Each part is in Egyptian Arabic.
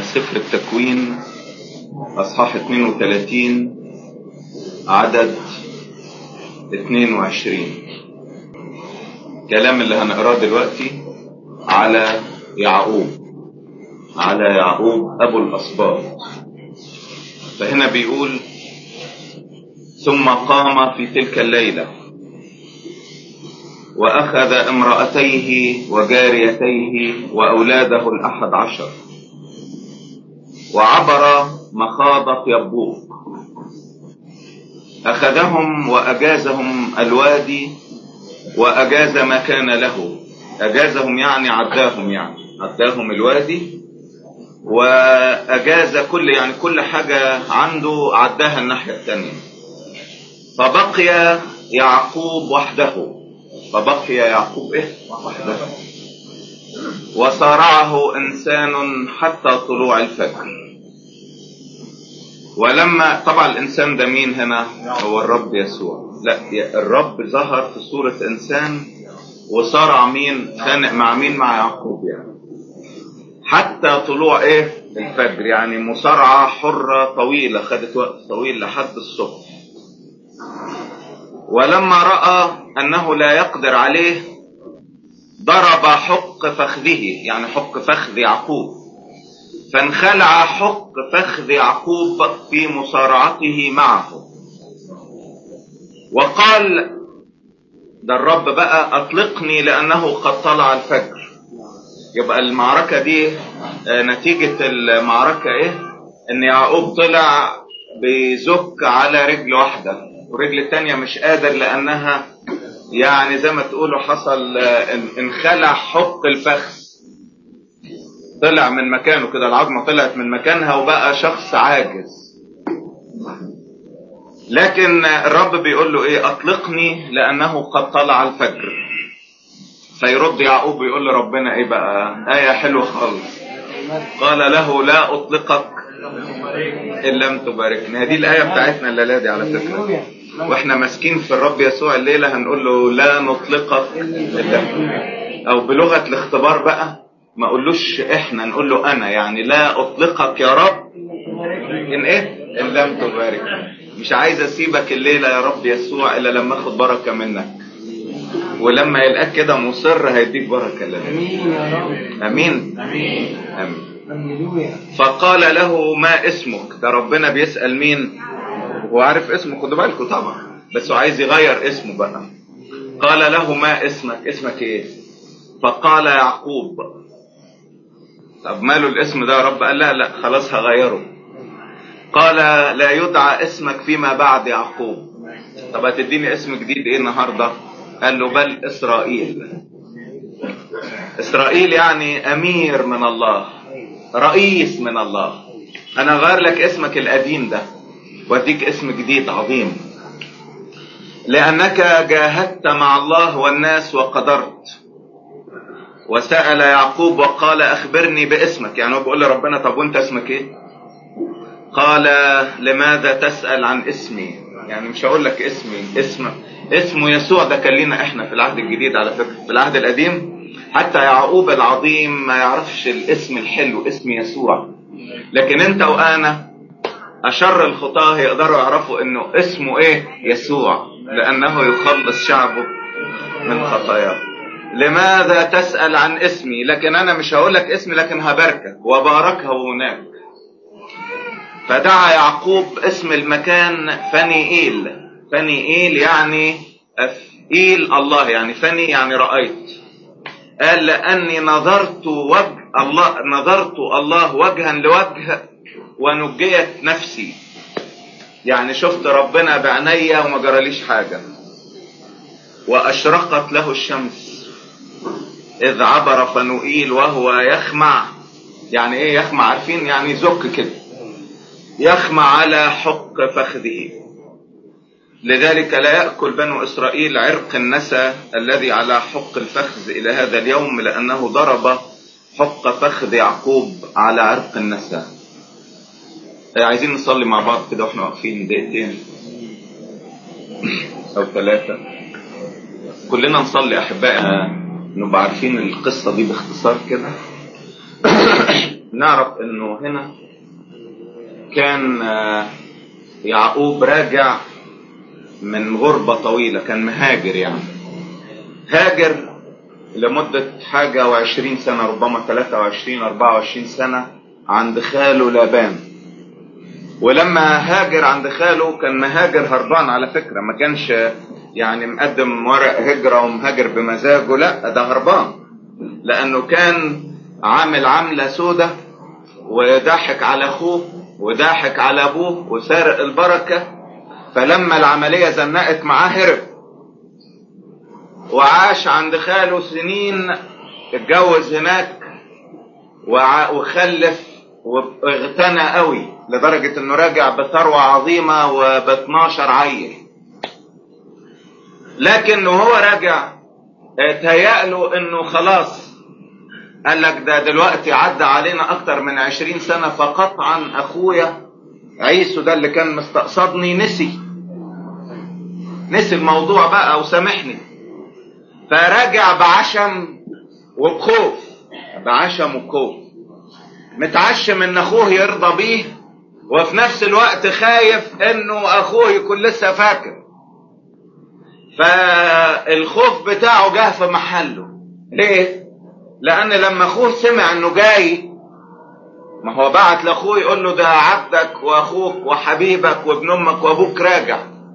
سفر التكوين أصحاح 32 عدد 22 كلام اللي هنقراه دلوقتي على يعقوب على يعقوب أبو الأسباط فهنا بيقول ثم قام في تلك الليلة وأخذ امرأتيه وجاريتيه وأولاده الأحد عشر وعبر مخاضة يبوق أخذهم وأجازهم الوادي وأجاز ما كان له أجازهم يعني عداهم يعني عداهم الوادي وأجاز كل يعني كل حاجة عنده عداها الناحية الثانية فبقي يعقوب وحده فبقي يعقوب إيه وحده وصارعه إنسان حتى طلوع الفجر ولما طبعا الإنسان ده مين هنا هو الرب يسوع لا الرب ظهر في صورة إنسان وصارع مين خانق مع مين مع يعقوب يعني حتى طلوع ايه الفجر يعني مصارعة حرة طويلة خدت وقت طويل لحد الصبح ولما رأى أنه لا يقدر عليه ضرب حق فخذه يعني حق فخذ يعقوب فانخلع حق فخذ يعقوب في مصارعته معه وقال ده الرب بقى أطلقني لأنه قد طلع الفجر يبقى المعركة دي نتيجة المعركة ايه ان يعقوب طلع بيزك على رجل واحدة والرجل التانية مش قادر لانها يعني زي ما تقولوا حصل انخلع حق الفخذ طلع من مكانه كده العظمة طلعت من مكانها وبقى شخص عاجز لكن الرب بيقول له ايه اطلقني لانه قد طلع الفجر فيرد يعقوب ويقول لربنا ايه بقى آية حلوة خالص قال له لا أطلقك إن لم تباركني هذه الآية بتاعتنا الليلة دي على فكرة واحنا ماسكين في الرب يسوع الليلة هنقول له لا نطلقك إلا أو بلغة الاختبار بقى ما اقولوش احنا نقول له انا يعني لا اطلقك يا رب ان ايه ان لم تبارك مش عايز اسيبك الليلة يا رب يسوع الا لما اخد بركة منك ولما يلقاك كده مصر هيديك بركة لله امين يا رب امين امين امين هللويا فقال له ما اسمك ده ربنا بيسأل مين هو عارف اسمه خدوا بالكم طبعا بس هو عايز يغير اسمه بقى قال له ما اسمك اسمك ايه فقال يعقوب طب ماله الاسم ده يا رب قال لا لا خلاص هغيره قال لا يدعى اسمك فيما بعد يعقوب طب هتديني اسم جديد ايه النهارده قال له بل اسرائيل اسرائيل يعني امير من الله رئيس من الله انا غير لك اسمك القديم ده واديك اسم جديد عظيم لانك جاهدت مع الله والناس وقدرت وسأل يعقوب وقال اخبرني باسمك يعني هو بيقول لربنا طب وانت اسمك ايه قال لماذا تسأل عن اسمي يعني مش هقول لك اسمي اسم اسمه يسوع ده كان لينا احنا في العهد الجديد على فكرة في العهد القديم حتى يعقوب العظيم ما يعرفش الاسم الحلو اسم يسوع لكن انت وانا اشر الخطاه يقدروا يعرفوا انه اسمه ايه يسوع لانه يخلص شعبه من خطاياه لماذا تسأل عن اسمي لكن انا مش هقول لك اسمي لكن هباركك وباركه هناك فدعا يعقوب اسم المكان فنيئيل فنيئيل يعني أفئيل الله يعني فني يعني رأيت قال لأني نظرت وجه الله نظرت الله وجها لوجه ونجيت نفسي يعني شفت ربنا بعينيا وما جراليش حاجة وأشرقت له الشمس إذ عبر فنوئيل وهو يخمع يعني إيه يخمع عارفين يعني زك كده يخمع على حق فخذه لذلك لا يأكل بنو إسرائيل عرق النسى الذي على حق الفخذ إلى هذا اليوم لأنه ضرب حق فخذ يعقوب على عرق النسى عايزين نصلي مع بعض كده واحنا واقفين دقيقتين أو ثلاثة كلنا نصلي أحبائي نبقى عارفين القصة دي باختصار كده نعرف انه هنا كان آه، يعقوب راجع من غربة طويلة كان مهاجر يعني هاجر لمدة حاجة وعشرين سنة ربما ثلاثة وعشرين أربعة وعشرين سنة عند خاله لابان ولما هاجر عند خاله كان مهاجر هربان على فكرة ما كانش يعني مقدم ورق هجرة ومهاجر بمزاجه لا ده هربان لأنه كان عامل عملة سودة وضحك على أخوه وضحك على أبوه وسارق البركة فلما العملية زنقت معاه هرب وعاش عند خاله سنين اتجوز هناك وع- وخلف واغتنى قوي لدرجة انه راجع بثروة عظيمة وب 12 عيل لكن وهو راجع تهيأله انه خلاص قال لك ده دلوقتي عدى علينا اكتر من 20 سنة فقطعا اخويا عيسو ده اللي كان مستقصدني نسي نسي الموضوع بقى وسامحني فرجع بعشم وبخوف بعشم وبخوف متعشم ان اخوه يرضى بيه وفي نفس الوقت خايف انه اخوه يكون لسه فاكر فالخوف بتاعه جه في محله ليه لان لما اخوه سمع انه جاي ما هو بعت لاخوه يقول له ده عبدك واخوك وحبيبك وابن امك وابوك راجع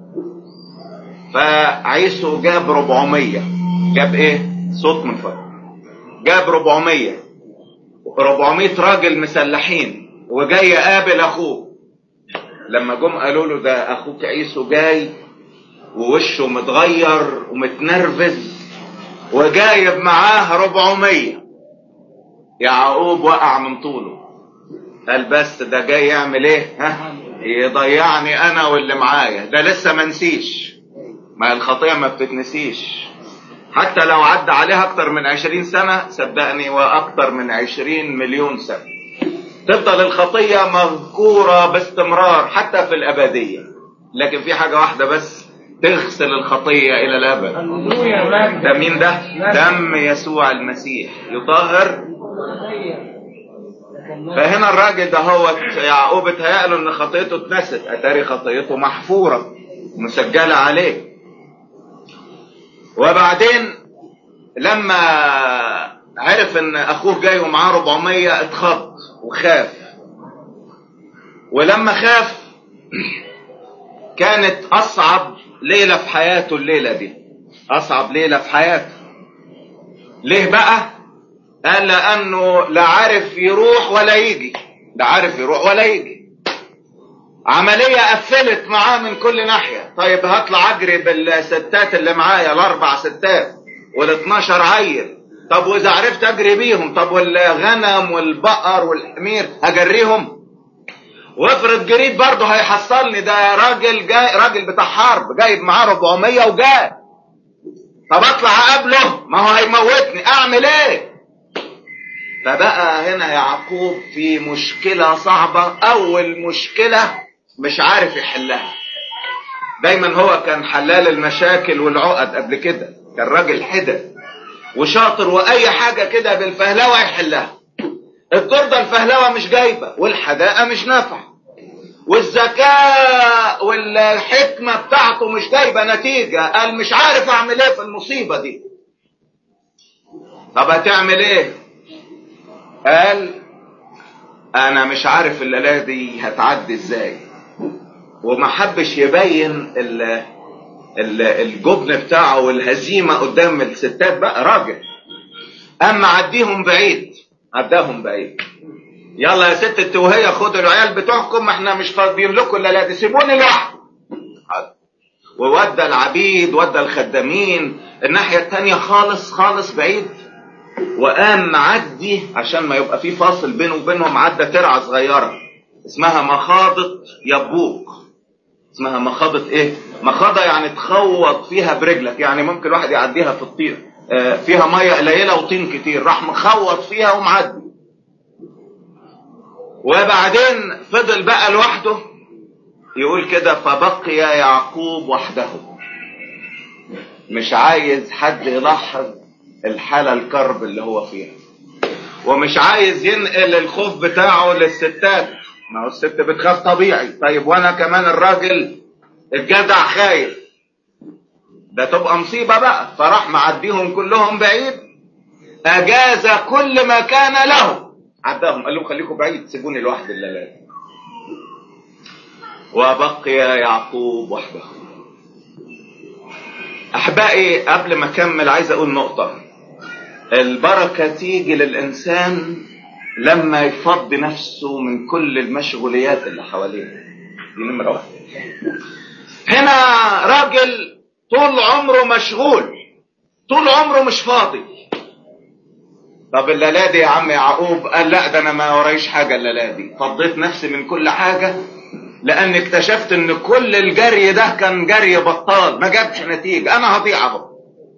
فعيسو جاب 400 جاب ايه صوت من فوق جاب 400 400 راجل مسلحين وجاي يقابل اخوه لما جم قالوا له ده اخوك عيسو جاي ووشه متغير ومتنرفز وجايب معاه 400 يعقوب وقع من طوله قال بس ده جاي يعمل ايه ها يضيعني انا واللي معايا ده لسه منسيش ما الخطيه ما بتتنسيش حتى لو عدى عليها اكتر من عشرين سنة صدقني واكتر من عشرين مليون سنة تفضل الخطية مذكورة باستمرار حتى في الابدية لكن في حاجة واحدة بس تغسل الخطية الى الابد هللويا مجد ده مين ده دم يسوع المسيح يطهر فهنا الراجل ده هو يعقوب اتهيأ ان خطيته اتنست اتاري خطيته محفورة مسجلة عليه وبعدين لما عرف ان اخوه جاي ومعاه 400 اتخض وخاف ولما خاف كانت اصعب ليلة في حياته الليلة دي اصعب ليلة في حياته ليه بقى قال لانه لا عارف يروح ولا يجي لا عارف يروح ولا يجي عملية قفلت معاه من كل ناحية طيب هطلع اجري بالستات اللي معايا الاربع ستات وال 12 عيل طب واذا عرفت اجري بيهم طب والغنم والبقر والحمير هجريهم وافرض جريت برضه هيحصلني ده راجل جاي راجل بتاع حرب جايب معاه 400 وجاي طب اطلع اقابله ما هو هيموتني اعمل ايه فبقى هنا يعقوب في مشكلة صعبة اول مشكلة مش عارف يحلها دايما هو كان حلال المشاكل والعقد قبل كده كان راجل حدة وشاطر واي حاجة كده بالفهلوة يحلها الدور ده الفهلوة مش جايبة والحداقة مش نافعة والذكاء والحكمة بتاعته مش جايبة نتيجة قال مش عارف اعمل ايه في المصيبة دي طب هتعمل ايه قال انا مش عارف الليلة دي هتعدي ازاي وما حبش يبين ال ال الجبن بتاعه والهزيمة قدام الستات بقى راجل اما عديهم بعيد عداهم بعيد يلا يا ست التوهية خدوا العيال بتوعكم احنا مش فاضيين لكم الا دي سيبوني لوحدي وودى العبيد ودى الخدامين الناحية التانية خالص خالص بعيد وقام معدي عشان ما يبقى في فاصل بينه وبينهم عدى ترعة صغيرة اسمها مخاضة يبوق اسمها مخاضة ايه مخاضة يعني تخوض فيها برجلك يعني ممكن الواحد يعديها في الطين اه فيها مية قليلة وطين كتير راح مخوض فيها ومعدي وبعدين فضل بقى لوحده يقول كده فبقي يعقوب وحده مش عايز حد يلاحظ الحالة الكرب اللي هو فيها ومش عايز ينقل الخوف بتاعه للستات ما هو الست بتخاف طبيعي طيب وانا كمان الراجل الجدع خايف ده تبقى مصيبة بقى فراح معديهم كلهم بعيد اجاز كل ما كان له عداهم قال لهم خليكم بعيد سيبوني لوحدي الليلة وبقي يعقوب وحده احبائي قبل ما اكمل عايز اقول نقطة البركة تيجي للانسان لما يفضي نفسه من كل المشغوليات اللي حواليه دي نمرة واحدة هنا راجل طول عمره مشغول طول عمره مش فاضي طب الليلة دي يا عم يعقوب قال لا ده انا ما ورايش حاجة الليلة دي فضيت نفسي من كل حاجة لان اكتشفت ان كل الجري ده كان جري بطال ما جابش نتيجة انا هضيع اهو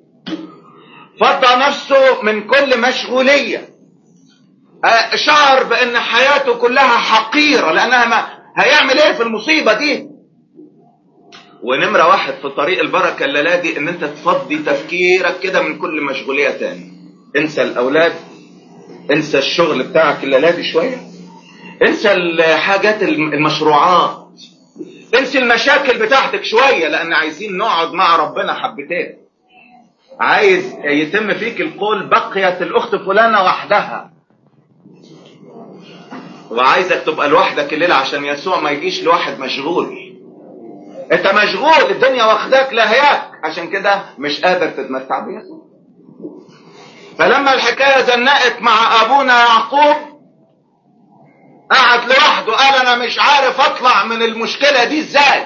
فضى نفسه من كل مشغولية شعر بان حياته كلها حقيرة لانها ما هيعمل ايه في المصيبة دي ونمرة واحد في طريق البركة الليلة دي ان انت تفضي تفكيرك كده من كل مشغولية تاني انسى الاولاد انسى الشغل بتاعك الليلة دي شوية انسى الحاجات المشروعات انسى المشاكل بتاعتك شوية لان عايزين نقعد مع ربنا حبتين عايز يتم فيك القول بقيت الاخت فلانة وحدها وعايزك تبقى لوحدك الليلة عشان يسوع ما يجيش لواحد مشغول انت مشغول الدنيا واخداك لهياك عشان كده مش قادر تتمتع بيسوع فلما الحكاية زنقت مع ابونا يعقوب قعد لوحده قال انا مش عارف اطلع من المشكلة دي ازاي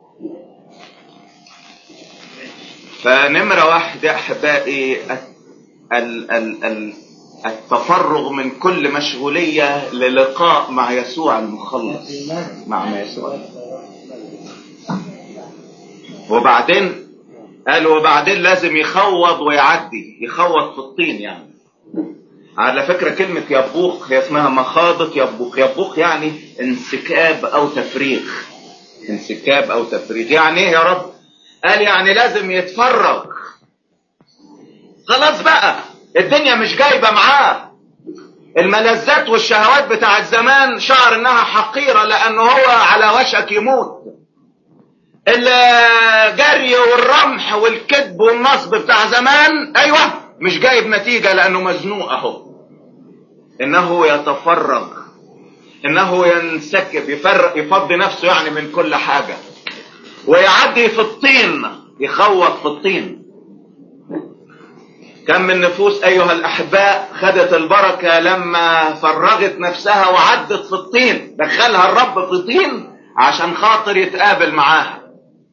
فنمرة واحد يا احبائي ال ال ال التفرغ من كل مشغولية للقاء مع يسوع المخلص مع يسوع وبعدين قال وبعدين لازم يخوض ويعدي يخوض في الطين يعني على فكرة كلمة يبوق هي اسمها مخاضة يبوق يبوق يعني انسكاب او تفريغ انسكاب او تفريغ يعني ايه يا رب قال يعني لازم يتفرغ خلاص بقى الدنيا مش جايبة معاه الملذات والشهوات بتاعت زمان شعر انها حقيرة لانه هو على وشك يموت الجري والرمح والكذب والنصب بتاع زمان ايوه مش جايب نتيجة لانه مزنوق اهو انه يتفرغ انه ينسكب يفرق يفضي نفسه يعني من كل حاجة ويعدي في الطين يخوض في الطين كم من نفوس ايها الاحباء خدت البركة لما فرغت نفسها وعدت في الطين دخلها الرب في طين عشان خاطر يتقابل معاها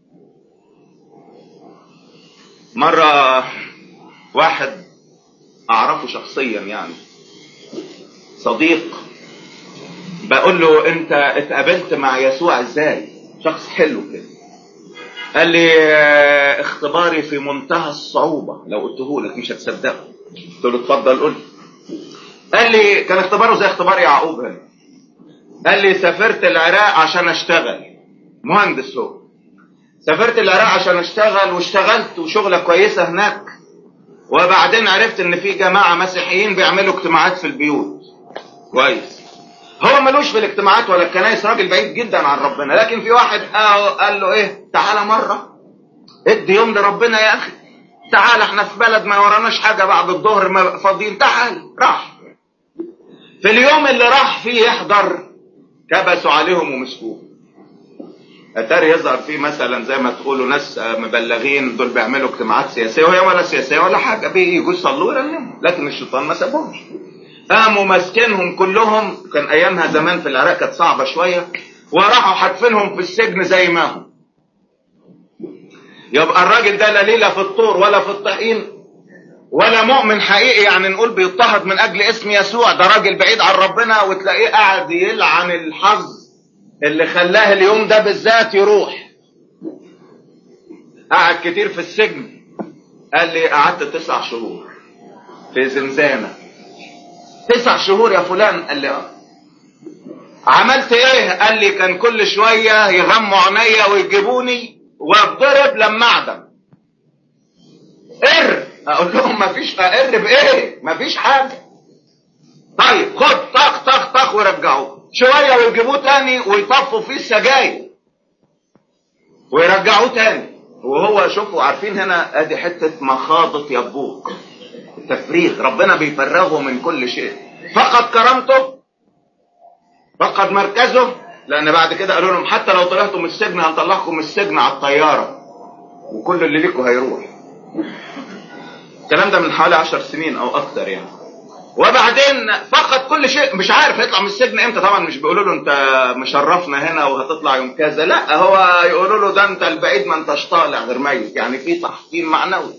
مرة واحد اعرفه شخصيا يعني صديق بقول له انت اتقابلت مع يسوع ازاي شخص حلو كده قال لي اختباري في منتهى الصعوبة لو قلته لك مش هتصدقه قلت له اتفضل قول قال لي كان اختباره زي اختبار يعقوب هنا قال لي سافرت العراق عشان اشتغل مهندس هو سافرت العراق عشان اشتغل واشتغلت وشغلة كويسة هناك وبعدين عرفت ان في جماعة مسيحيين بيعملوا اجتماعات في البيوت كويس هو ملوش في الاجتماعات ولا الكنايس راجل بعيد جدا عن ربنا لكن في واحد قال له ايه تعالى مرة ادي يوم لربنا يا اخي تعالى احنا في بلد ما وراناش حاجة بعد الظهر فاضيين تعال راح في اليوم اللي راح فيه يحضر كبسوا عليهم ومسكوه اتاري يظهر فيه مثلا زي ما تقولوا ناس مبلغين دول بيعملوا اجتماعات سياسيه وهي ولا سياسيه ولا حاجه بييجوا يصلوا ويرنموا لكن الشيطان ما سابهمش قاموا ماسكينهم كلهم كان ايامها زمان في العراق كانت صعبه شويه وراحوا حاتفينهم في السجن زي ما هم يبقى الراجل ده لا ليله في الطور ولا في الطحين ولا مؤمن حقيقي يعني نقول بيضطهد من اجل اسم يسوع ده راجل بعيد عن ربنا وتلاقيه قاعد يلعن الحظ اللي خلاه اليوم ده بالذات يروح قعد كتير في السجن قال لي قعدت تسع شهور في زنزانة تسع شهور يا فلان قال لي اه عملت ايه قال لي كان كل شوية يغموا عينيا ويجيبوني واتضرب لما اعدم قر اقول لهم مفيش اقر بايه مفيش حاجة طيب خد طخ طخ طخ ورجعوه شويه ويجيبوه تاني ويطفوا فيه السجاير ويرجعوه تاني وهو شوفوا عارفين هنا ادي حته مخاضه يبوق تفريغ ربنا بيفرغه من كل شيء فقد كرامته فقد مركزه لان بعد كده قالوا لهم حتى لو طلعتوا من السجن هنطلعكم من السجن على الطياره وكل اللي ليكوا هيروح الكلام ده من حوالي عشر سنين او اكتر يعني وبعدين فقد كل شيء مش عارف هيطلع من السجن امتى طبعا مش بيقولوا له انت مشرفنا هنا وهتطلع يوم كذا لا هو يقولوا له ده انت البعيد ما انتش طالع غير ميت يعني في تحطيم معنوي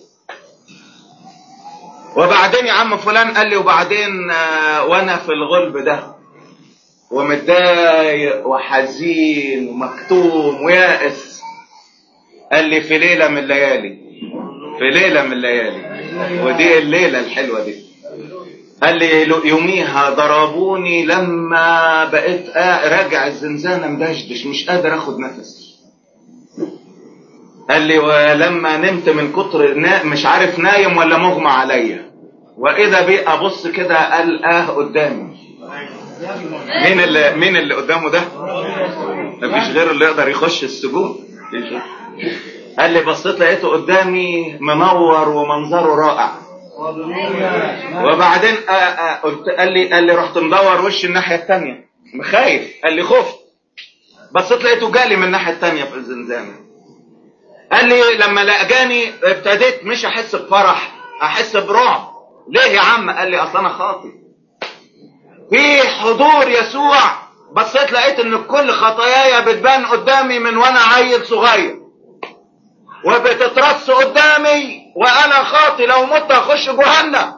وبعدين يا عم فلان قال لي وبعدين آه، وانا في الغلب ده ومتضايق وحزين ومكتوم ويائس قال لي في ليله من الليالي في ليله من الليالي ودي الليله الحلوه دي قال لي يوميها ضربوني لما بقيت آه راجع الزنزانه مدشدش مش قادر اخد نفسي قال لي ولما نمت من كتر نا مش عارف نايم ولا مغمى عليا واذا بي ابص كده قال اه قدامي مين اللي مين اللي قدامه ده مفيش غيره اللي يقدر يخش السجون قال لي بصيت لقيته قدامي منور ومنظره رائع وبعدين آه آه قلت قال لي قال لي رحت مدور وشي الناحيه الثانيه خايف قال لي خفت بصيت لقيته جالي من الناحيه الثانيه في الزنزانه قال لي لما لقاني ابتديت مش احس بفرح احس برعب ليه يا عم قال لي اصل انا خاطي في حضور يسوع بصيت لقيت ان كل خطاياي بتبان قدامي من وانا عيل صغير وبتترص قدامي وانا خاطي لو مت اخش جهنم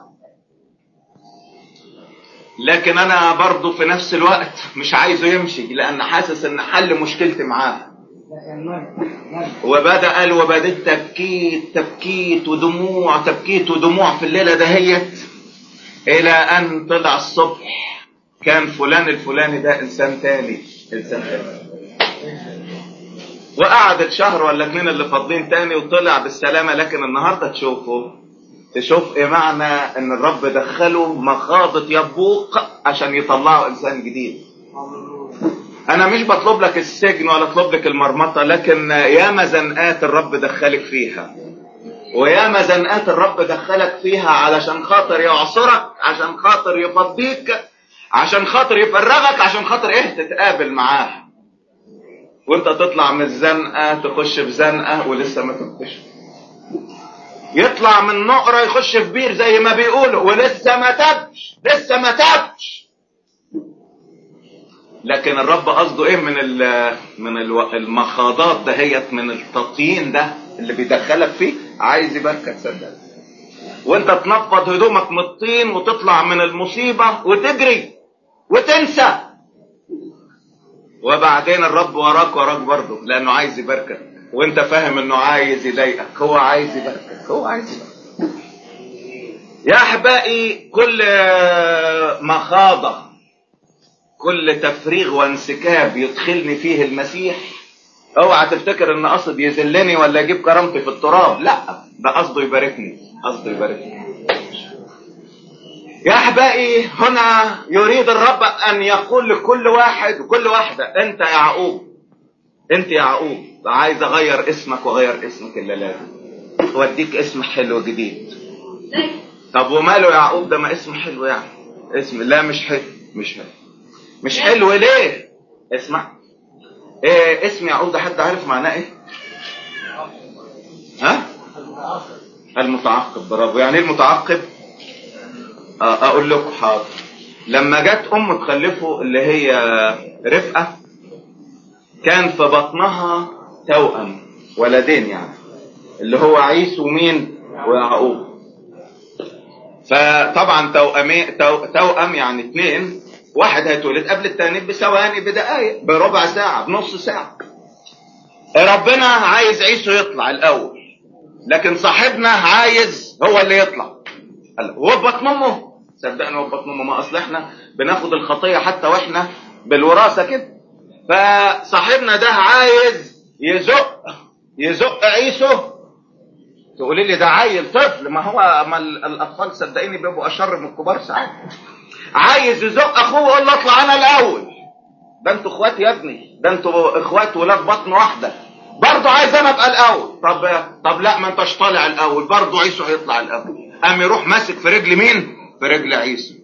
لكن انا برضه في نفس الوقت مش عايزه يمشي لان حاسس ان حل مشكلتي معاه وبدا قال وبدت تبكيت تبكيت ودموع تبكيت ودموع في الليله دهيت الى ان طلع الصبح كان فلان الفلاني ده انسان تاني انسان تاني وقعد الشهر ولا اتنين اللي فاضلين تاني وطلع بالسلامة لكن النهاردة تشوفه تشوف ايه معنى ان الرب دخله مخاضة يبوق عشان يطلعه انسان جديد انا مش بطلب لك السجن ولا اطلب لك المرمطة لكن ياما زنقات الرب دخلك فيها وياما زنقات الرب دخلك فيها علشان خاطر يعصرك عشان خاطر يفضيك عشان خاطر يفرغك عشان خاطر ايه تتقابل معاه وانت تطلع من الزنقة تخش في زنقة ولسه ما تبتش يطلع من نقرة يخش في بير زي ما بيقولوا ولسه ما تبش لسه ما تبش لكن الرب قصده ايه من ال من ال المخاضات دهيت من التطيين ده اللي بيدخلك فيه عايز يباركك صدق وانت تنفض هدومك من الطين وتطلع من المصيبة وتجري وتنسى وبعدين الرب وراك وراك برضه لانه عايز يباركك وانت فاهم انه عايز يضايقك هو عايز يباركك هو عايز يباركك يا احبائي كل مخاضه كل تفريغ وانسكاب يدخلني فيه المسيح اوعى تفتكر ان قصد يذلني ولا يجيب كرامتي في التراب لا ده قصده يباركني قصده يباركني يا احبائي هنا يريد الرب ان يقول لكل واحد وكل واحده انت يا يعقوب انت يا يعقوب عايز اغير اسمك واغير اسمك الليله دي واديك اسم حلو جديد طب وماله يعقوب ده ما اسم حلو يعني اسم لا مش حلو مش حلو مش حلو ليه اسمع ايه اسم يعقوب ده حد عارف معناه ايه ها المتعقب برافو يعني ايه المتعقب اقول لكم حاضر لما جت ام تخلفه اللي هي رفقه كان في بطنها توأم ولدين يعني اللي هو عيسو ومين ويعقوب فطبعا توأمين تو... توأم يعني اثنين واحد هيتولد قبل الثاني بثواني بدقائق بربع ساعة بنص ساعة ربنا عايز عيسو يطلع الأول لكن صاحبنا عايز هو اللي يطلع هو بطن امه صدقني هو بطن امه ما اصل احنا بناخد الخطيه حتى واحنا بالوراثه كده فصاحبنا ده عايز يزق يزق عيسو تقولي لي ده عيل طفل ما هو ما الاطفال صدقيني بيبقوا اشر من الكبار ساعات عايز يزق اخوه ويقول له اطلع انا الاول ده انتوا اخوات يا ابني ده انتوا اخوات ولاد بطن واحده برضه عايز انا ابقى الاول طب طب لا ما انتش طالع الاول برضه عيسو هيطلع الاول قام يروح ماسك في رجل مين في رجل عيسو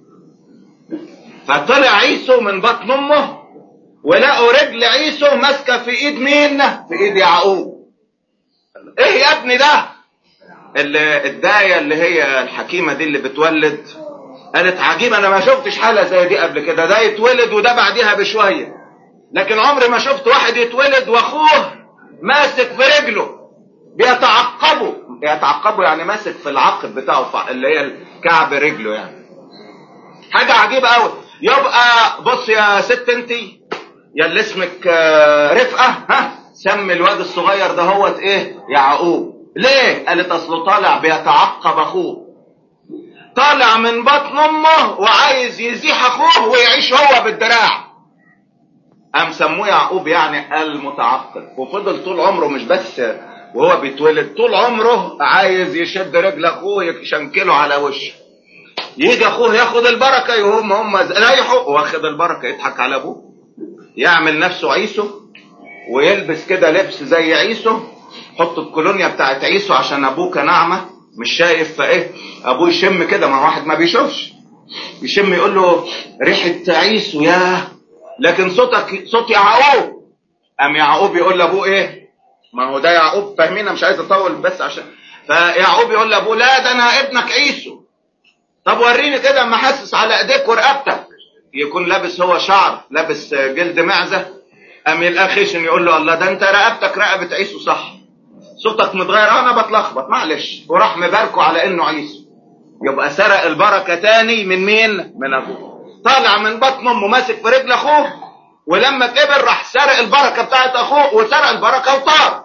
فطلع عيسو من بطن امه ولقوا رجل عيسو ماسكه في ايد مين في ايد يعقوب ايه يا ابني ده اللي الدايه اللي هي الحكيمه دي اللي بتولد قالت عجيب انا ما شفتش حاله زي دي قبل كده ده يتولد وده بعديها بشويه لكن عمري ما شفت واحد يتولد واخوه ماسك في رجله بيتعقبه بيتعقبه يعني ماسك في العقب بتاعه اللي هي كعب رجله يعني حاجه عجيبه قوي يبقى بص يا ست انت يا اللي اسمك رفقه ها سمي الواد الصغير ده هوت ايه يعقوب ليه قالت اصله طالع بيتعقب اخوه طالع من بطن امه وعايز يزيح اخوه ويعيش هو بالدراع قام سموه يعقوب يعني المتعقب وفضل طول عمره مش بس وهو بيتولد طول عمره عايز يشد رجل اخوه يشنكله على وشه يجي اخوه ياخد البركه يهم هم رايحوا واخد البركه يضحك على ابوه يعمل نفسه عيسو ويلبس كده لبس زي عيسو حط الكولونيا بتاعت عيسو عشان ابوه كان اعمى مش شايف فايه ابوه يشم كده ما واحد ما بيشوفش يشم يقول له ريحه عيسو ياه لكن صوتك صوت يعقوب قام يعقوب يقول لابوه ايه ما هو ده يعقوب فاهمين مش عايز اطول بس عشان فيعقوب يقول لابوه لا ده انا ابنك عيسو طب وريني كده اما حاسس على ايديك ورقبتك يكون لابس هو شعر لابس جلد معزه قام يلقى خشن يقول له الله ده انت رقبتك رقبه عيسو صح صوتك متغير انا بتلخبط معلش وراح مباركه على انه عيسو يبقى سرق البركه تاني من مين من ابوه طالع من بطن امه ماسك في رجل اخوه ولما كبر راح سرق البركه بتاعت اخوه وسرق البركه وطار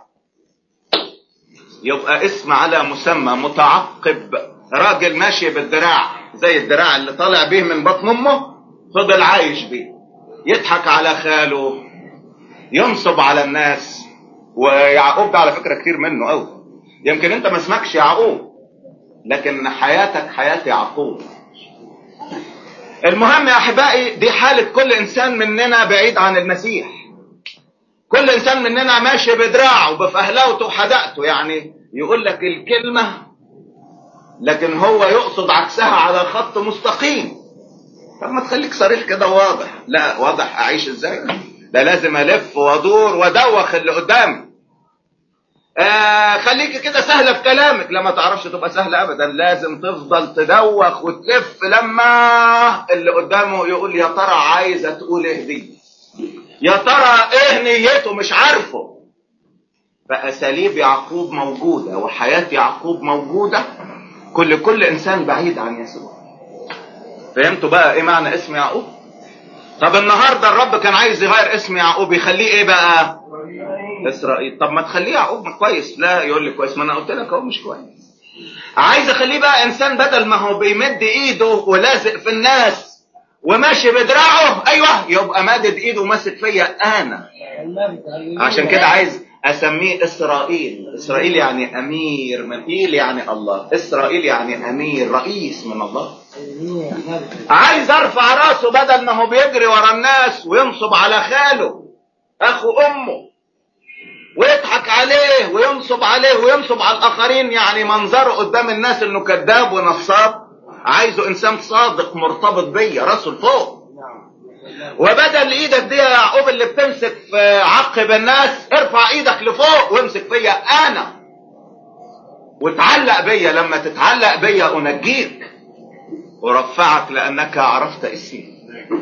يبقى اسم على مسمى متعقب راجل ماشي بالدراع زي الدراع اللي طالع بيه من بطن امه فضل عايش بيه يضحك على خاله ينصب على الناس ويعقوب ده على فكره كتير منه قوي يمكن انت ما اسمكش يعقوب لكن حياتك حياه يعقوب المهم يا احبائي دي حاله كل انسان مننا بعيد عن المسيح كل انسان مننا ماشي بدراعه بفهلوته وحدقته يعني يقول لك الكلمه لكن هو يقصد عكسها على خط مستقيم طب ما تخليك صريح كده واضح لا واضح اعيش ازاي ده لازم الف وادور وادوخ اللي قدامي آه خليك كده سهلة في كلامك لما تعرفش تبقى سهلة ابدا لازم تفضل تدوخ وتلف لما اللي قدامه يقول يا ترى عايزة تقول ايه دي يا ترى ايه نيته مش عارفه فاساليب يعقوب موجودة وحياة يعقوب موجودة كل كل انسان بعيد عن يسوع فهمتوا بقى ايه معنى اسم يعقوب طب النهارده الرب كان عايز يغير اسم يعقوب يخليه ايه بقى اسرائيل طب ما تخليه يعقوب كويس لا يقول لي كويس ما انا قلت لك هو مش كويس عايز اخليه بقى انسان بدل ما هو بيمد ايده ولازق في الناس وماشي بدراعه ايوه يبقى مادد ايده وماسك فيا انا عشان كده عايز اسميه اسرائيل اسرائيل يعني امير من ايل يعني الله اسرائيل يعني امير رئيس من الله عايز ارفع راسه بدل ما هو بيجري ورا الناس وينصب على خاله اخو امه ويضحك عليه وينصب عليه وينصب على الاخرين يعني منظره قدام الناس انه كذاب ونصاب عايزه انسان صادق مرتبط بيا راسه لفوق وبدل ايدك دي يا يعقوب اللي بتمسك في عقب الناس ارفع ايدك لفوق وامسك فيا انا وتعلق بيا لما تتعلق بيا انجيك ورفعك لانك عرفت اسمي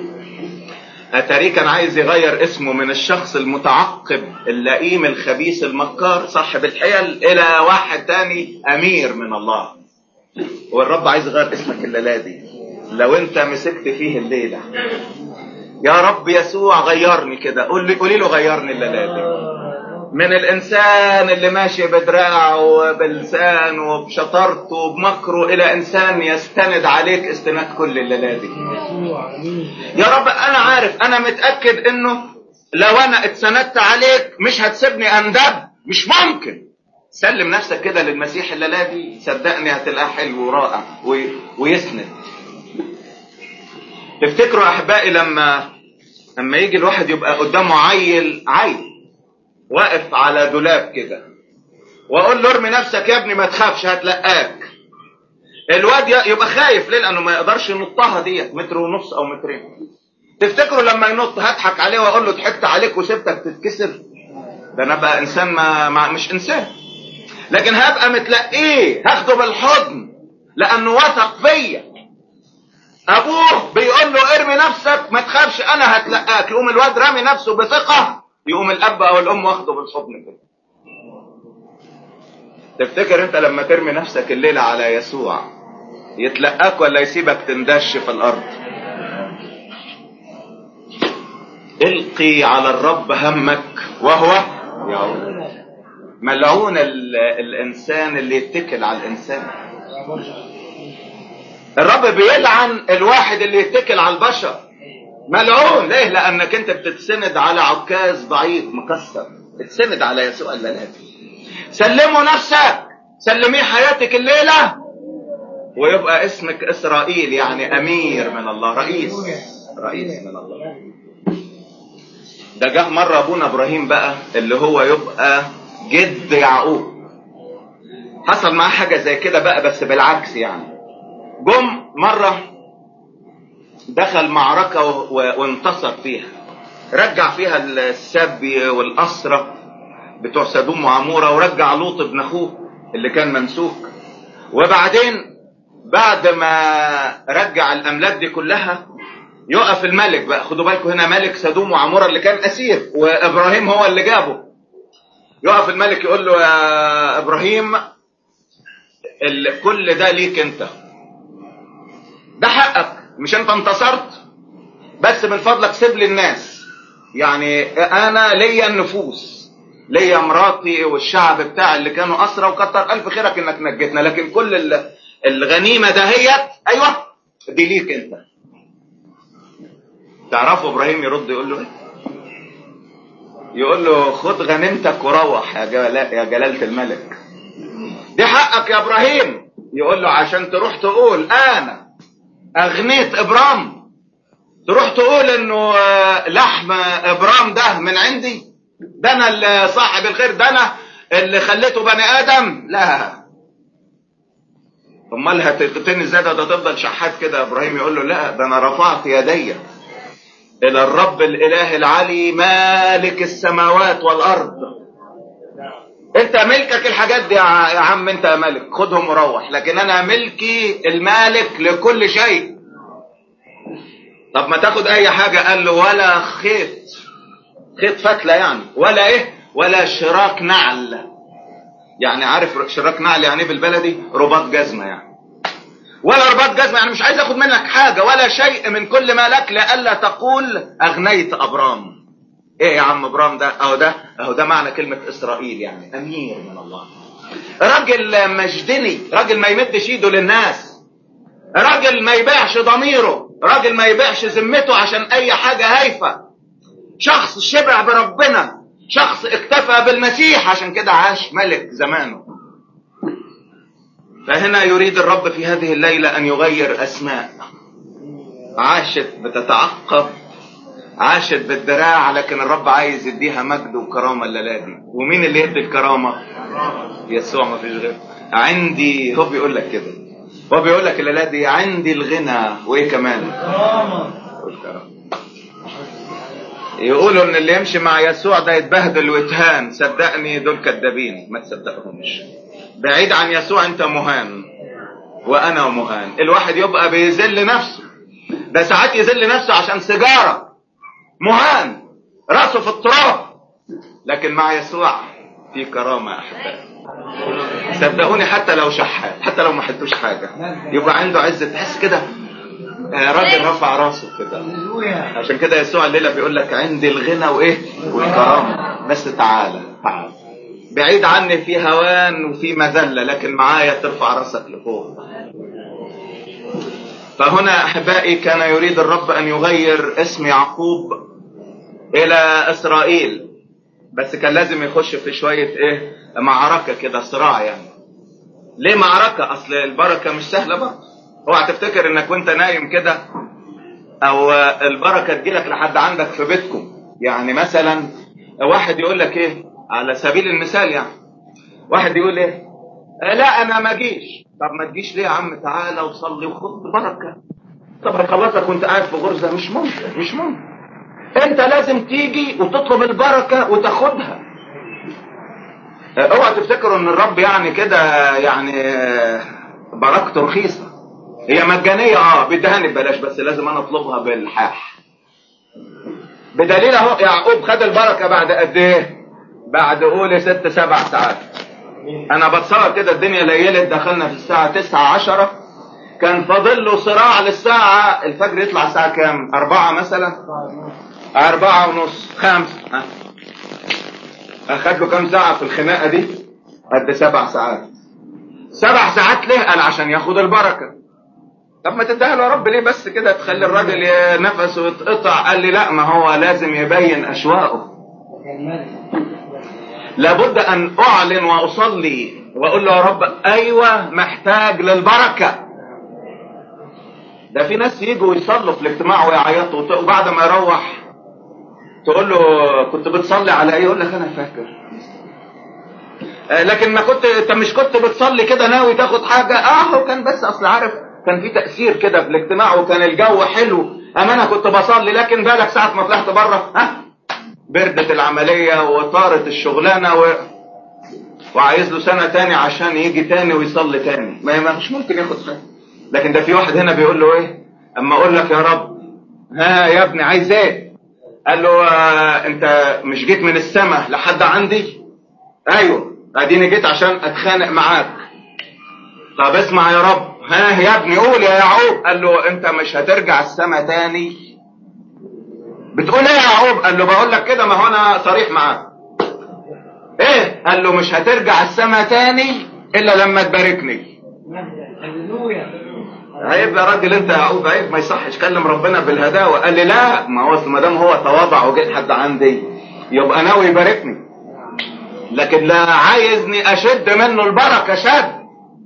اتاري كان عايز يغير اسمه من الشخص المتعقب اللئيم الخبيث المكار صاحب الحيل الى واحد تاني امير من الله والرب عايز يغير اسمك الليله دي لو انت مسكت فيه الليله يا رب يسوع غيرني كده قول لي قولي له غيرني الليله دي من الانسان اللي ماشي بدراعه وبلسانه وبشطارته وبمكره الى انسان يستند عليك استناد كل الليله دي يا رب انا عارف انا متاكد انه لو انا اتسندت عليك مش هتسيبني اندب مش ممكن سلم نفسك كده للمسيح الليله دي صدقني هتلاقيه حلو ورائع ويسند تفتكروا احبائي لما لما يجي الواحد يبقى قدامه عيل عيل واقف على دولاب كده واقول له ارمي نفسك يا ابني ما تخافش هتلقاك الواد يبقى خايف ليه لانه ما يقدرش ينطها ديت متر ونص او مترين تفتكروا لما ينط هضحك عليه واقول له ضحكت عليك وسبتك تتكسر ده انا بقى انسان ما, ما مش انسان لكن هبقى متلقيه هاخده بالحضن لانه وثق فيا ابوه بيقول له ارمي نفسك ما تخافش انا هتلقاك يقوم الواد رامي نفسه بثقه يقوم الاب او الام واخده بالحضن كده تفتكر انت لما ترمي نفسك الليله على يسوع يتلقاك ولا يسيبك تندش في الارض القي على الرب همك وهو يعود ملعون الانسان اللي يتكل على الانسان الرب بيلعن الواحد اللي يتكل على البشر ملعون ليه لانك انت بتتسند على عكاز ضعيف مكسر اتسند على يسوع الملاذي سلموا نفسك سلميه حياتك الليله ويبقى اسمك اسرائيل يعني امير من الله رئيس رئيس من الله ده جه مرة ابونا ابراهيم بقى اللي هو يبقى جد يعقوب حصل معاه حاجة زي كده بقى بس بالعكس يعني جم مرة دخل معركة وانتصر فيها رجع فيها السبي والأسرة بتوع سدوم وعمورة ورجع لوط ابن أخوه اللي كان ممسوك وبعدين بعد ما رجع الأملاك دي كلها يقف الملك بقى خدوا بالكم هنا ملك سدوم وعمورة اللي كان أسير وإبراهيم هو اللي جابه يقف الملك يقول له يا إبراهيم كل ده ليك أنت ده حقك مش أنت انتصرت بس من فضلك سيب لي الناس يعني أنا ليا النفوس ليا مراتي والشعب بتاع اللي كانوا أسرى وكتر ألف خيرك إنك نجيتنا لكن كل الغنيمة دهيت أيوه دي ليك أنت تعرفوا ابراهيم يرد يقول له ايه يقول له خد غنيمتك وروح يا, جلال يا جلالة الملك دي حقك يا ابراهيم يقول له عشان تروح تقول انا اغنيت ابرام تروح تقول انه لحم ابرام ده من عندي ده انا اللي صاحب الخير ده انا اللي خليته بني ادم لا امال هتقتني ازاي ده تفضل شحات كده يا ابراهيم يقول له لا ده انا رفعت يدي الى الرب الاله العلي مالك السماوات والارض انت ملكك الحاجات دي يا عم انت يا ملك خدهم وروح لكن انا ملكي المالك لكل شيء طب ما تاخد اي حاجة قال له ولا خيط خيط فتلة يعني ولا ايه ولا شراك نعل يعني عارف شراك نعل يعني بالبلدي رباط جزمة يعني ولا رباط جزمة يعني مش عايز اخد منك حاجة ولا شيء من كل ما لك لألا تقول اغنيت ابرام ايه يا عم ابرام ده اهو ده اهو ده معنى كلمة اسرائيل يعني امير من الله راجل مجدني راجل ما يمدش ايده للناس راجل ما يبيعش ضميره راجل ما يبيعش ذمته عشان اي حاجة هايفة شخص شبع بربنا شخص اكتفى بالمسيح عشان كده عاش ملك زمانه فهنا يريد الرب في هذه الليلة أن يغير أسماء عاشت بتتعقب عاشت بالدراع لكن الرب عايز يديها مجد وكرامة الليلة دي ومين اللي يدي الكرامة يسوع ما فيش غيره عندي هو بيقول لك كده هو بيقول لك الليلة دي عندي الغنى وايه كمان والكرامة يقولوا ان اللي يمشي مع يسوع ده يتبهدل ويتهان صدقني دول كدابين ما تصدقهمش بعيد عن يسوع انت مهان وانا مهان الواحد يبقى بيذل نفسه ده ساعات يذل نفسه عشان سيجارة مهان راسه في التراب لكن مع يسوع في كرامة احبائي صدقوني حتى لو شحات حتى لو ما حدوش حاجة يبقى عنده عزة تحس كده راجل رفع راسه كده عشان كده يسوع الليلة بيقول لك عندي الغنى وايه والكرامة بس تعالى تعالى بعيد عني في هوان وفي مذلة لكن معايا ترفع راسك لفوق فهنا احبائي كان يريد الرب ان يغير اسم يعقوب الى اسرائيل بس كان لازم يخش في شوية ايه معركة كده صراع يعني ليه معركة اصل البركة مش سهلة برضه اوعى تفتكر انك وانت نايم كده او البركه تجيلك لحد عندك في بيتكم يعني مثلا واحد يقول لك ايه على سبيل المثال يعني واحد يقول ايه آه لا انا ما اجيش طب ما تجيش ليه يا عم تعالى وصلي وخد بركه طب هخلصك وانت قاعد في غرزه مش ممكن مش ممكن انت لازم تيجي وتطلب البركه وتاخدها آه، اوعى تفتكروا ان الرب يعني كده يعني آه، بركته رخيصه هي مجانيه اه بيدهاني ببلاش بس لازم انا اطلبها بالحاح بدليل اهو يعقوب خد البركه بعد قد ايه بعد قول ست سبع ساعات انا بتصور كده الدنيا ليلت دخلنا في الساعه تسعة عشرة كان فاضل له صراع للساعة الفجر يطلع الساعة كام أربعة مثلا أربعة ونص خمس ها. أخد له كام ساعة في الخناقة دي قد سبع ساعات سبع ساعات ليه قال عشان ياخد البركة طب ما تديها له يا رب ليه بس كده تخلي الراجل ي- نفسه يتقطع قال لي لا ما هو لازم يبين أشواقه لابد ان اعلن واصلي واقول له يا رب ايوه محتاج للبركه ده في ناس يجوا يصلوا في الاجتماع ويعيطوا وت- وبعد ما يروح تقول له كنت بتصلي على ايه يقول لك انا فاكر آه، لكن ما كنت انت مش كنت بتصلي كده ناوي تاخد حاجه اه هو كان بس اصل عارف كان في تاثير كده في الاجتماع وكان الجو حلو اما انا كنت بصلي لكن بالك ساعه ما طلعت بره ها بردت العملية وطارت الشغلانة و... وعايز له سنة تاني عشان يجي تاني ويصلي تاني ما ما- مش ممكن ياخد حاجة لكن ده في واحد هنا بيقول له ايه اما اقول لك يا رب ها يا ابني عايز ايه قال له آه انت مش جيت من السماء لحد عندي ايوه اديني جيت عشان اتخانق معاك طب اسمع يا رب ها يا ابني قول يا يعقوب قال له انت مش هترجع السماء تاني بتقول ايه يا يعقوب قال له بقول لك كده ما هو انا صريح معاك ايه قال له مش هترجع السما تاني الا لما تباركني هللويا عيب يا راجل انت يا يعقوب عيب ما يصحش كلم ربنا بالهداوه قال لي لا ما هو ما دام هو تواضع وجيت حد عندي يبقى ناوي يباركني لكن لا عايزني اشد منه البركه شد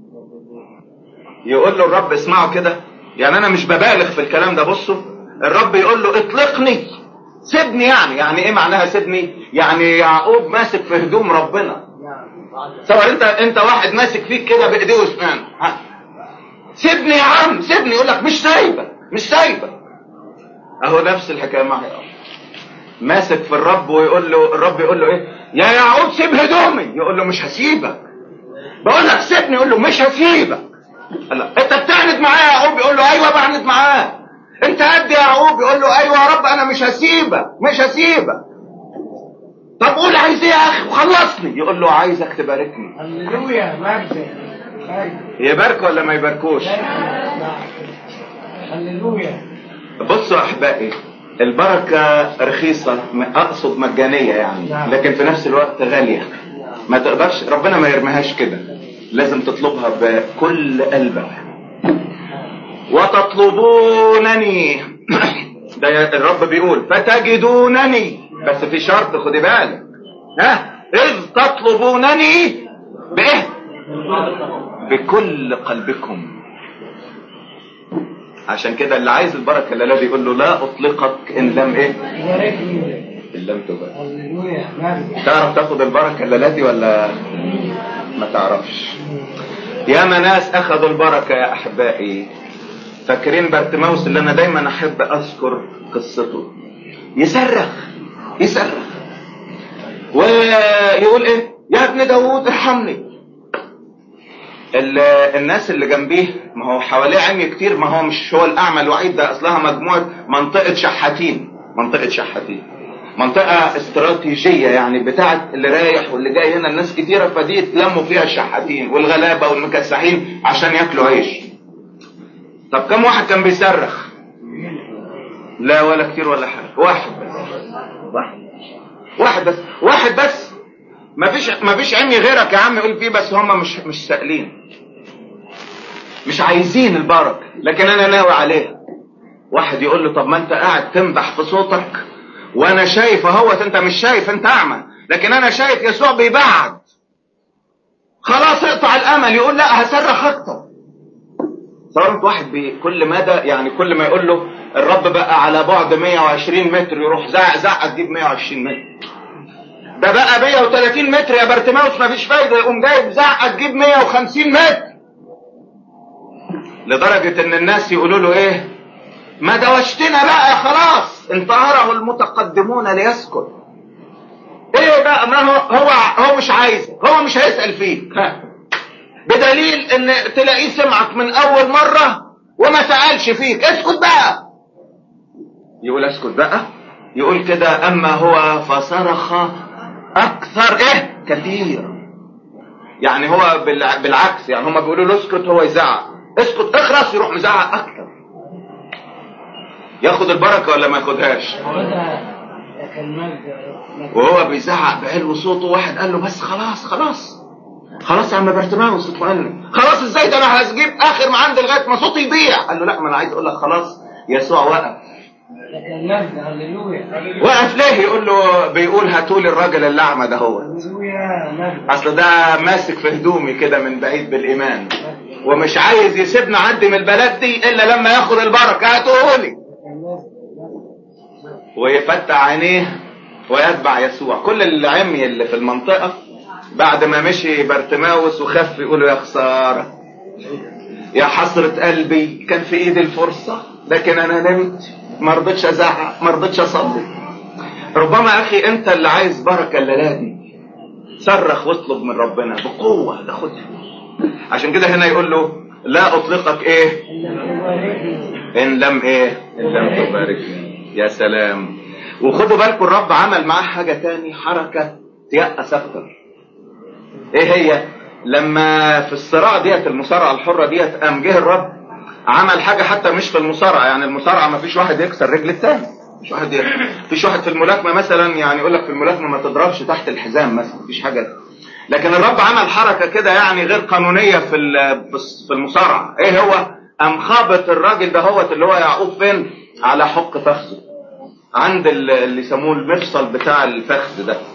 يقول له الرب اسمعوا كده يعني انا مش ببالغ في الكلام ده بصوا الرب يقول له اطلقني سيبني يعني يعني ايه معناها سيبني يعني يعقوب ماسك في هدوم ربنا تصور انت انت واحد ماسك فيك كده بايديه واسنانه ها سيبني يا عم سيبني يقول لك مش سايبك مش سايبك اهو نفس الحكايه معي أهو. ماسك في الرب ويقول له الرب يقول له ايه يا يعقوب سيب هدومي يقول له مش هسيبك بقول لك سيبني يقول له مش هسيبك قال له انت بتعند معايا يا يعقوب يقول له ايوه بعند معاه انت قد يا يعقوب يقول له ايوه يا رب انا مش هسيبك مش هسيبك طب قول عايز ايه يا اخي وخلصني يقول له عايزك تباركني هللويا مجد مجد يبارك ولا ما يباركوش هللويا بصوا احبائي البركة رخيصة م- اقصد مجانية يعني نعم. لكن في نفس الوقت غالية ما تقدرش ربنا ما يرميهاش كده لازم تطلبها بكل قلبك وتطلبونني ده يا- الرب بيقول فتجدونني بس في شرط خدي بالك ها اذ تطلبونني بايه بكل قلبكم عشان كده اللي عايز البركه الليله دي يقول له لا اطلقك ان لم ايه باركني ان لم تبارك هللويا مجد تعرف تاخد البركه الليله دي ولا ما تعرفش ياما ناس اخذوا البركه يا احبائي فاكرين بارتماوس اللي انا دايما احب اذكر قصته يصرخ يصرخ ويقول ايه يا ابن داوود ارحمني ال- الناس اللي جنبيه ما هو حواليه عمي كتير ما هو مش هو الاعمى الوحيد ده اصلها مجموعه منطقه شحاتين منطقه شحاتين منطقه استراتيجيه يعني بتاعت اللي رايح واللي جاي هنا الناس كتيره فدي اتلموا فيها الشحاتين والغلابه والمكسحين عشان ياكلوا عيش طب كم واحد كان بيصرخ لا ولا كتير ولا حاجه واحد بس واحد واحد بس واحد بس ما فيش ما فيش عمي غيرك يا عم يقول فيه بس هم مش مش سائلين مش عايزين البركه لكن انا ناوي عليها واحد يقول له طب ما انت قاعد تنبح في صوتك وانا شايف اهوت انت مش شايف انت اعمى لكن انا شايف يسوع بيبعد خلاص اقطع الامل يقول لا هصرخ اكتر تصور انت واحد بي كل مدى يعني كل ما يقول له الرب بقى على بعد 120 متر يروح زعق زعق تجيب 120 متر ده بقى 130 متر يا بارتماوس مفيش فايده يقوم جايب زعقه تجيب 150 متر لدرجه ان الناس يقولوا له ايه ما دوشتنا بقى خلاص انتهره المتقدمون ليسكت ايه بقى ما هو هو هو مش عايز هو مش هيسال فيك ها بدليل ان تلاقيه سمعك من اول مره وما سالش فيك اسكت بقى يقول اسكت بقى يقول كده اما هو فصرخ اكثر ايه كثير يعني هو بالع- بالعكس يعني هما بيقولوا له اسكت هو يزعق اسكت اخرس يروح مزعق اكتر ياخد البركه ولا ما ياخدهاش خدها لكن مجد وهو بيزعق بعلو صوته واحد قال له بس خلاص خلاص خلاص يا عم بارتماوس اطمئن خلاص ازاي ده انا هجيب اخر ما عندي لغايه ما صوتي يضيع قال له لا ما انا عايز اقول لك خلاص يسوع وقف لكن مجد هللويا وقف ليه يقول له بيقول هاتوا لي الراجل الاعمى ده هو هللويا مجد اصل ده ماسك في هدومي كده من بعيد بالايمان ومش عايز يسيبنا عدي من البلد دي الا لما ياخد البركه هاتوه لي لكن مجد ويفتح عينيه ويتبع يسوع كل العمي اللي في المنطقة بعد ما مشي بارتماوس وخف يقولوا يا خسارة يا حسرة قلبي كان في ايدي الفرصة لكن انا نمت ما رضيتش ازعق ما رضيتش اصلي ربما يا اخي انت اللي عايز بركة الليلة دي صرخ واطلب من ربنا بقوة تاخدها عشان كده هنا يقول له لا اطلقك ايه إلا تباركني ان لم ايه ان لم تباركني يا سلام وخدوا بالكم الرب عمل معاه حاجة تاني حركة تيأس اكتر ايه هي لما في الصراع ديت المصارعة الحرة ديت قام جه الرب عمل حاجة حتى مش في المصارعة يعني المصارعة ما فيش واحد يكسر رجل التاني مش واحد ي... فيش واحد في الملاكمة مثلا يعني يقول لك في الملاكمة ما تضربش تحت الحزام مثلا مفيش حاجة لكن الرب عمل حركة كده يعني غير قانونية في ال- في المصارعة ايه هو قام خابط الراجل ده هو اللي هو يعقوب فين على حق فخذه عند ال- اللي يسموه المفصل بتاع الفخذ ده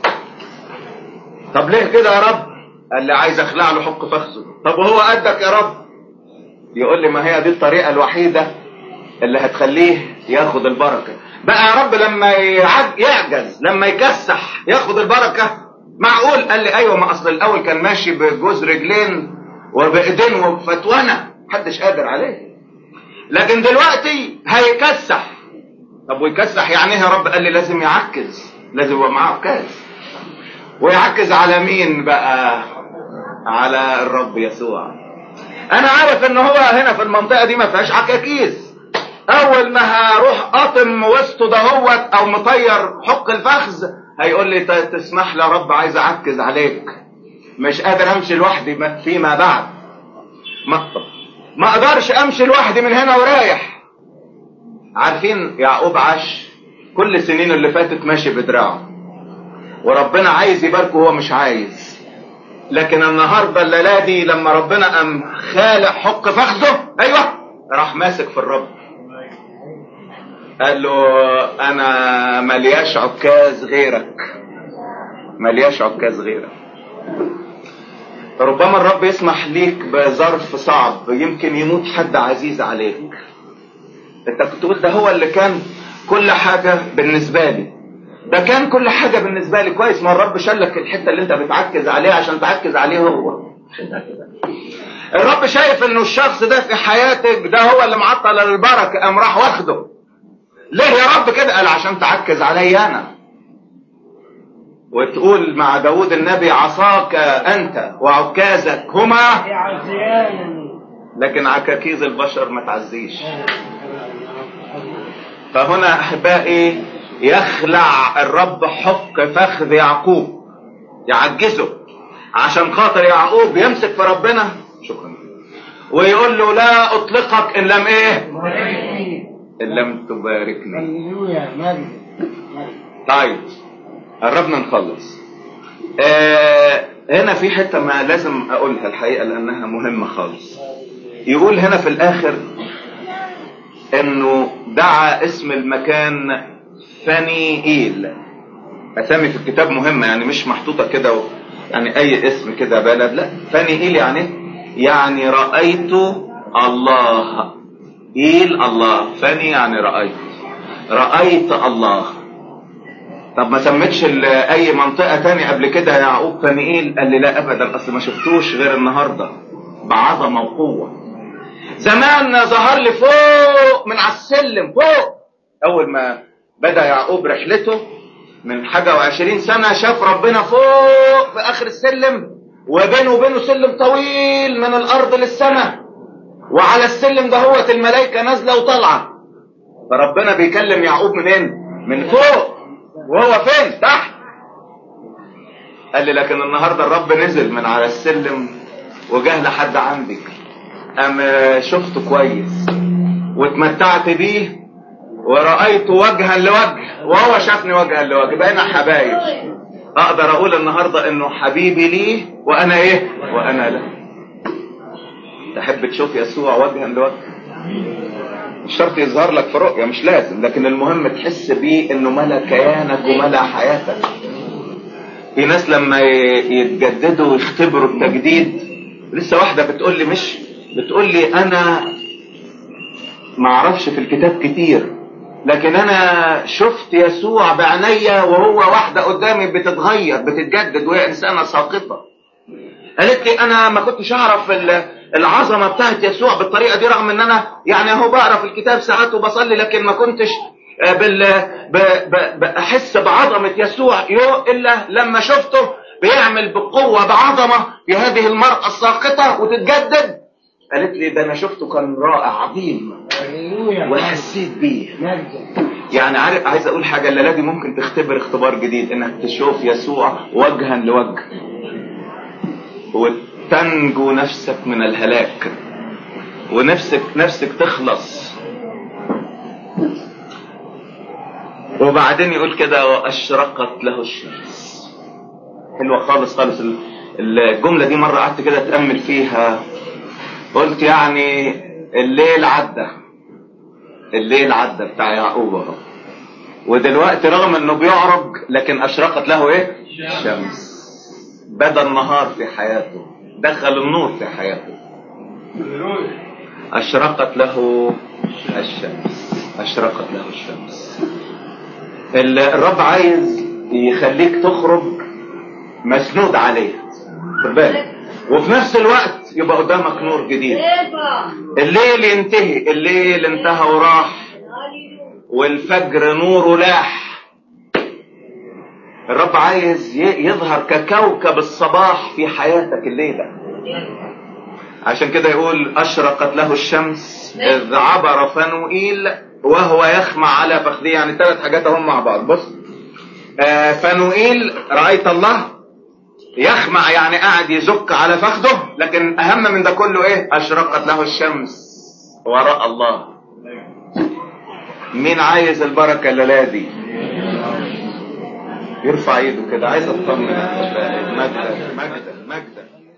طب ليه كده يا رب قال لي عايز اخلع له حق فخذه طب وهو قدك يا رب يقول لي ما هي دي الطريقة الوحيدة اللي هتخليه ياخد البركة بقى يا رب لما يعج- يعجز لما يكسح ياخد البركة معقول قال لي ايوه ما اصل الاول كان ماشي بجوز رجلين وبايدين وبفتونة محدش قادر عليه لكن دلوقتي هيكسح طب ويكسح يعني ايه يا رب قال لي لازم يعكز لازم يبقى معاه عكاز ويعكز على مين بقى على الرب يسوع انا عارف ان هو هنا في المنطقه دي ما فيهاش عكاكيز اول ما هروح قاطم وسطه دهوت او مطير حق الفخذ هيقول لي ت- تسمح لي يا رب عايز اعكز عليك مش قادر امشي لوحدي ما- فيما بعد ما ما اقدرش امشي لوحدي من هنا ورايح عارفين يعقوب عاش كل السنين اللي فاتت ماشي بدراعه وربنا عايز يباركه وهو مش عايز لكن النهارده الليله دي لما ربنا قام خالق حق فخذه ايوه راح ماسك في الرب قال له انا ملياش عكاز غيرك ملياش عكاز غيرك ربما الرب يسمح ليك بظرف صعب يمكن يموت حد عزيز عليك انت كنت تقول ده هو اللي كان كل حاجة بالنسبة لي ده كان كل حاجة بالنسبة لي كويس ما الرب شالك الحتة اللي انت بتعكز عليها عشان تعكز عليه هو الرب شايف انه الشخص ده في حياتك ده هو اللي معطل البركة قام راح واخده ليه يا رب كده قال عشان تعكز علي انا وتقول مع داود النبي عصاك انت وعكازك هما يعزيانني لكن عكاكيز البشر ما تعزيش فهنا احبائي يخلع الرب حق فخذ يعقوب يعجزه عشان خاطر يعقوب يمسك في ربنا شكرا ويقول له لا اطلقك ان لم ايه باركني ان لم تباركني هللويا مجد مجد طيب قربنا نخلص آه هنا في حتة ما لازم اقولها الحقيقة لانها مهمة خالص يقول هنا في الاخر انه دعا اسم المكان فنيئيل اسامي في الكتاب مهمة يعني مش محطوطة كده و- يعني اي اسم كده بلد لا فنيئيل يعني إيه؟ يعني رأيت الله إيل الله فاني يعني رأيت رأيت الله طب ما سمتش ال- اي منطقة تاني قبل كده يا يعقوب فنيئيل قال لي لا ابدا اصل ما شفتوش غير النهاردة بعظمة وقوة زمان ظهر لي فوق من على السلم فوق اول ما بدأ يعقوب رحلته من حاجة وعشرين سنة شاف ربنا فوق في اخر السلم وبينه وبينه سلم طويل من الارض للسماء وعلى السلم ده هوت الملائكة نازلة وطالعة فربنا بيكلم يعقوب منين من فوق وهو فين تحت قال لي لكن النهارده الرب نزل من على السلم وجه لحد عندك قام شفته كويس واتمتعت بيه ورأيته وجها لوجه وهو شافني وجها لوجه بقينا حبايب اقدر اقول النهارده انه حبيبي ليه وانا ايه وانا له تحب تشوف يسوع وجها لوجه مش شرط يظهر لك في رؤية مش لازم لكن المهم تحس بيه انه ملا كيانك وملا حياتك في ناس لما ي- يتجددوا ويختبروا التجديد لسه واحدة بتقول لي مش بتقول لي انا ما اعرفش في الكتاب كتير لكن انا شفت يسوع بعينيا وهو واحدة قدامي بتتغير بتتجدد وهي انسانة ساقطة قالت لي انا ما كنتش اعرف ال- العظمه بتاعت يسوع بالطريقه دي رغم ان انا يعني اهو بقرا في الكتاب ساعات وبصلي لكن ما كنتش آه، بال ب... ب... بحس بعظمه يسوع يو الا لما شفته بيعمل بقوه بعظمه في هذه المراه الساقطه وتتجدد قالت لي ده انا شفته كان رائع عظيم هللويا وحسيت بيه مجد يعني عارف عايز اقول حاجه الليله دي ممكن تختبر اختبار جديد انك تشوف يسوع وجها لوجه وتنجو نفسك من الهلاك ونفسك نفسك تخلص وبعدين يقول كده واشرقت له الشمس حلوه خالص خالص ال- الجمله دي مره قعدت كده اتامل فيها قلت يعني الليل عدى الليل عدى بتاع يعقوب اهو ودلوقتي رغم انه بيعرج لكن اشرقت له ايه الشمس بدا النهار في حياته دخل النور في حياته اشرقت له الشمس اشرقت له الشمس ال- الرب عايز يخليك تخرج مسنود عليه خد بالك وفي نفس الوقت يبقى قدامك نور جديد الليل ينتهي الليل انتهى وراح والفجر نوره لاح الرب عايز ي- يظهر ككوكب الصباح في حياتك الليلة عشان كده يقول أشرقت له الشمس إذ عبر فنوئيل وهو يخمع على فخذه يعني ثلاث حاجات هم مع بعض بص آه، فنوئيل رأيت الله يخمع يعني قاعد يزك على فخذه لكن أهم من ده كله إيه أشرقت له الشمس وراء الله مين عايز البركة الليلة دي يرفع ايده كده عايز اطمن مجدك مجدك